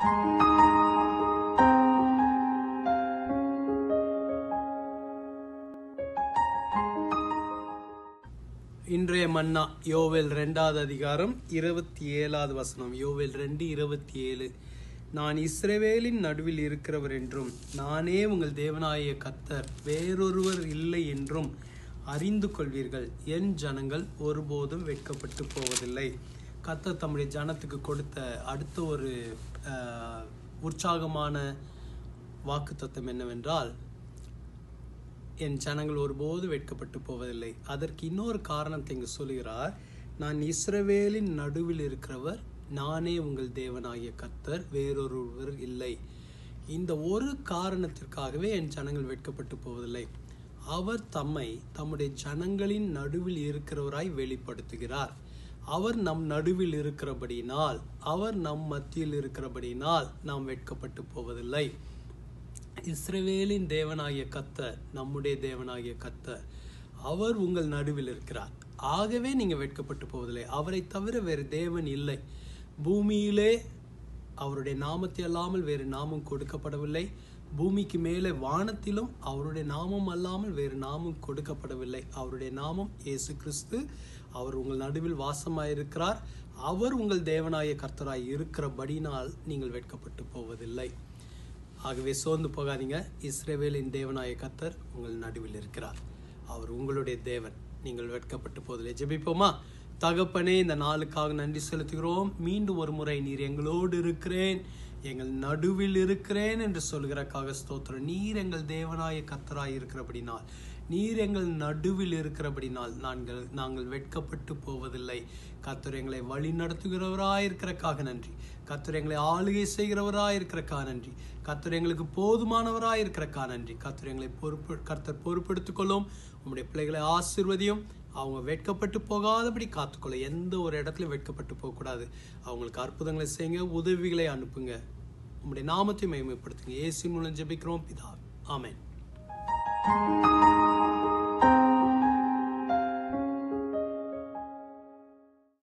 இன்றைய மன்னா யோவேல் ரெண்டாவது அதிகாரம் இருபத்தி ஏழாவது வசனம் யோவேல் ரெண்டு இருபத்தி ஏழு நான் இஸ்ரவேலின் நடுவில் இருக்கிறவர் என்றும் நானே உங்கள் தேவனாய கத்தர் வேறொருவர் இல்லை என்றும் அறிந்து கொள்வீர்கள் என் ஜனங்கள் ஒருபோதும் வெட்கப்பட்டு போவதில்லை கத்தர் தம்முடைய ஜனத்துக்கு கொடுத்த அடுத்த ஒரு ஆஹ், உற்சாகமான வாக்குத்தத்தம் என்னவென்றால் என் ஜனங்கள் ஒருபோது வெட்கப்பட்டு போவதில்லை அதற்கு இன்னொரு காரணத்தை இங்கு சொல்கிறார் நான் இஸ்ரவேலின் நடுவில் இருக்கிறவர் நானே உங்கள் தேவனாகிய கர்த்தர் வேறொருவர் இல்லை இந்த ஒரு காரணத்திற்காகவே என் ஜனங்கள் வெட்கப்பட்டு போவதில்லை அவர் தம்மை தம்முடைய ஜனங்களின் நடுவில் இருக்கிறவராய் வெளிப்படுத்துகிறார் அவர் நம் நடுவில் இருக்கிறபடியினால் அவர் நம் மத்தியில் இருக்கிறபடியினால் நாம் வெட்கப்பட்டு போவதில்லை இஸ்ரவேலின் தேவனாகிய கத்தர் நம்முடைய தேவனாகிய கத்தர் அவர் உங்கள் நடுவில் இருக்கிறார் ஆகவே நீங்க வெட்கப்பட்டு போவதில்லை அவரை தவிர வேறு தேவன் இல்லை பூமியிலே அவருடைய நாமத்தை அல்லாமல் வேறு நாமம் கொடுக்கப்படவில்லை பூமிக்கு மேலே வானத்திலும் அவருடைய நாமம் அல்லாமல் வேறு நாமம் கொடுக்கப்படவில்லை அவருடைய நாமம் இயேசு கிறிஸ்து அவர் உங்கள் நடுவில் வாசமாயிருக்கிறார் அவர் உங்கள் தேவனாய கர்த்தராய் இருக்கிறபடினால் நீங்கள் வெட்கப்பட்டு போவதில்லை ஆகவே சோர்ந்து போகாதீங்க இஸ்ரவேலின் தேவனாய கத்தர் உங்கள் நடுவில் இருக்கிறார் அவர் உங்களுடைய தேவன் நீங்கள் வெட்கப்பட்டு போவதில்லை ஜெபிப்போமா தகப்பனே இந்த நாளுக்காக நன்றி செலுத்துகிறோம் மீண்டும் ஒரு முறை நீர் எங்களோடு இருக்கிறேன் எங்கள் நடுவில் இருக்கிறேன் என்று சொல்கிறக்காக ஸ்தோத்திரம் நீர் எங்கள் தேவனாய கத்தராய் இருக்கிறபடினால் நீர் எங்கள் நடுவில் இருக்கிறபடினால் நாங்கள் நாங்கள் வெட்கப்பட்டு போவதில்லை கத்தர் எங்களை வழி நடத்துகிறவராய் இருக்கிறக்காக நன்றி கத்தர் எங்களை ஆளுகை செய்கிறவராய் இருக்கிறக்கா நன்றி கத்தர் எங்களுக்கு போதுமானவராய் இருக்கிறக்கா நன்றி கத்தர் எங்களை பொறுப்பு கர்த்தர் பொறுப்பெடுத்துக் கொள்ளும் உங்களுடைய பிள்ளைகளை ஆசிர்வதியும் அவங்க வெட்கப்பட்டு போகாதபடி காத்துக்கொள்ள எந்த ஒரு இடத்துலையும் வெட்கப்பட்டு போகக்கூடாது அவங்களுக்கு அற்புதங்களை செய்யுங்க உதவிகளை அனுப்புங்க உங்களுடைய நாமத்தை மேம்படுத்துங்க ஏசி மூலம் ஜெபிக்கிறோம் பிதா ஆமென்